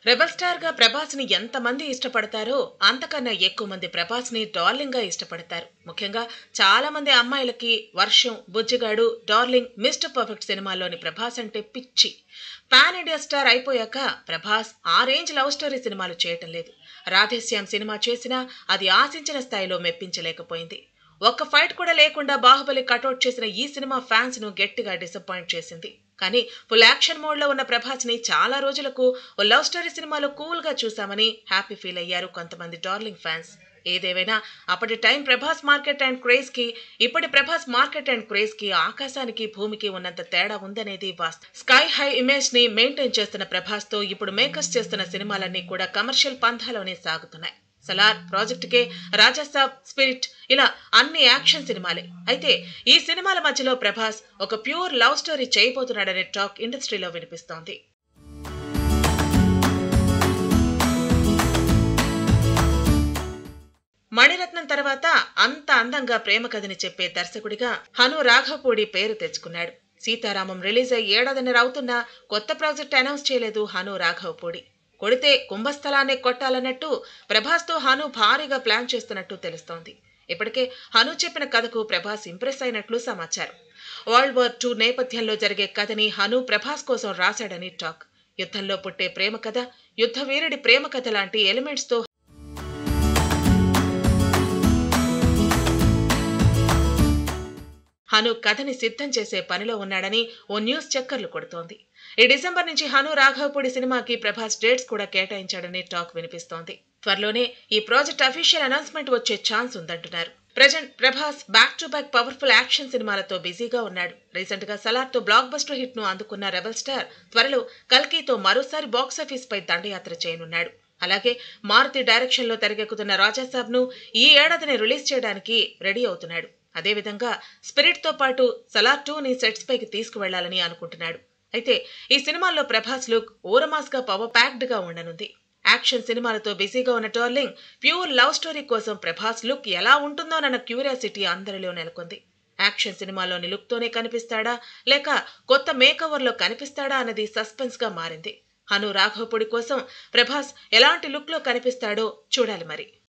rebel star గా ప్రభాస్ ని ఎంతమంది ఇష్టపడతారో అంతకన్నా ఎక్కువ మంది ప్రభాస్ ని డార్లింగ్ గా ఇష్టపడతారు ముఖ్యంగా చాలా మంది అమ్మాయిలకి వర్షం బుజ్జిగాడు డార్లింగ్ మిస్టర్ పర్ఫెక్ట్ సినిమాలోని ప్రభాస్ అంటే పిచ్చి పాన్ ఇండియా స్టార్ అయిపోయాక ప్రభాస్ ఆ రేంజ్ లవ్ స్టోరీ సినిమాలు చేయటం లేదు రాధేశ్యామ్ సినిమా చేసినా అది ఆశించిన స్థాయిలో మెప్పించలేకపోయింది ఒక్క ఫైట్ కూడా లేకుండా బాహుబలి కటౌట్ చేసిన ఈ సినిమా ఫ్యాన్స్ ను గట్టిగా డిసప్పాయింట్ చేసింది కానీ ఫుల్ యాక్షన్ మోడ్ లో ఉన్న ప్రభాస్ ని చాలా రోజులకు ఓ లవ్ స్టోరీ సినిమాలో కూల్ గా చూసామని హ్యాపీ ఫీల్ అయ్యారు కొంతమంది డార్లింగ్ ఫ్యాన్స్ ఏదేమైనా అప్పటి time Prabhas market and craze కి ఇప్పటి ప్రభాస్ మార్కెట్ అండ్ క్రేజ్ కి ఆకాశానికి భూమికి ఉన్నంత తేడా ఉందనేది వాస్తవం స్కై హై ఇమేజ్ ని మెయింటైన్ చేస్తున్న ప్రభాస్ తో ఇప్పుడు మేకర్స్ చేస్తున్న సినిమాలన్నీ కూడా కమర్షియల్ పంథాలోనే సాగుతున్నాయి Salaar project K Raja Saab spirit ఇలా అన్ని యాక్షన్ సినిమాలే అయితే ఈ సినిమాల మధ్యలో ప్రభాస్ ఒక ప్యూర్ లవ్ స్టోరీ చేయబోతున్నాడనే టాక్ ఇండస్ట్రీలో వినిపిస్తోంది మణిరత్నం తర్వాత అంత అందంగా ప్రేమ కథని చెప్పే దర్శకుడిగా హను రాఘవపూడి పేరు తెచ్చుకున్నాడు సీతారామం రిలీజ్ అయ్యి ఏడాదిన్నర అవుతున్నా కొత్త ప్రాజెక్ట్ అనౌన్స్ చేయలేదు హను రాఘవపూడి కొడితే కుంభస్థలాన్ని కొట్టాలన్నట్టు ప్రభాస్తో హను భారీగా ప్లాన్ చేస్తున్నట్టు తెలుస్తోంది ఇప్పటికే హను చెప్పిన కథకు ప్రభాస్ ఇంప్రెస్ అయినట్లు సమాచారం వరల్డ్ వార్ టూ నేపథ్యంలో జరిగే కథని హను ప్రభాస్ కోసం రాశాడని టాక్ యుద్ధంలో పుట్టే ప్రేమ కథ యుద్ధ వీరుడి ప్రేమ కథ లాంటి ఎలిమెంట్స్తో హను కథని సిద్ధం చేసే పనిలో ఉన్నాడని ఓ న్యూస్ చక్కర్లు కొడుతోంది ఈ డిసెంబర్ నుంచి హను రాఘవపూడి సినిమాకి ప్రభాస్ డేట్స్ కూడా కేటాయించాడని టాక్ వినిపిస్తోంది త్వరలోనే ఈ ప్రాజెక్ట్ అఫీషియల్ అనౌన్స్మెంట్ వచ్చే ఛాన్స్ ఉందంటున్నారు present Prabhas back to back powerful action సినిమాలతో బిజీగా ఉన్నాడు రీసెంట్ గా సలార్ తో బ్లాక్ బస్టర్ హిట్ ను అందుకున్న రెబల్ స్టార్ త్వరలో కల్కీతో మరోసారి బాక్సాఫీస్ పై దండయాత్ర చేయనున్నాడు అలాగే మారుతి డైరెక్షన్ లో తెరకెక్కుతున్న రాజాసాబ్ ను ఈ ఏడాదిని రిలీజ్ చేయడానికి రెడీ అవుతున్నాడు అదేవిధంగా స్పిరిట్ తో పాటు సలార్ టూ ని సెట్స్ పైకి తీసుకువెళ్లాలని అనుకుంటున్నాడు అయితే ఈ సినిమాల్లో ప్రభాస్ లుక్ ఓరమాస్ గా పవర్ ప్యాక్డ్ గా ఉండనుంది యాక్షన్ సినిమాలతో బిజీగా ఉన్న డార్లింగ్ ప్యూర్ లవ్ స్టోరీ కోసం ప్రభాస్ లుక్ ఎలా ఉంటుందోనన్న క్యూరియాసిటీ అందరిలో నెలకొంది యాక్షన్ సినిమాలోని లుక్ తోనే కనిపిస్తాడా లేక కొత్త మేకవర్ లో కనిపిస్తాడా అన్నది సస్పెన్స్ గా మారింది హను రాఘవపుడి కోసం ప్రభాస్ ఎలాంటి లుక్ లో కనిపిస్తాడో చూడాలి మరి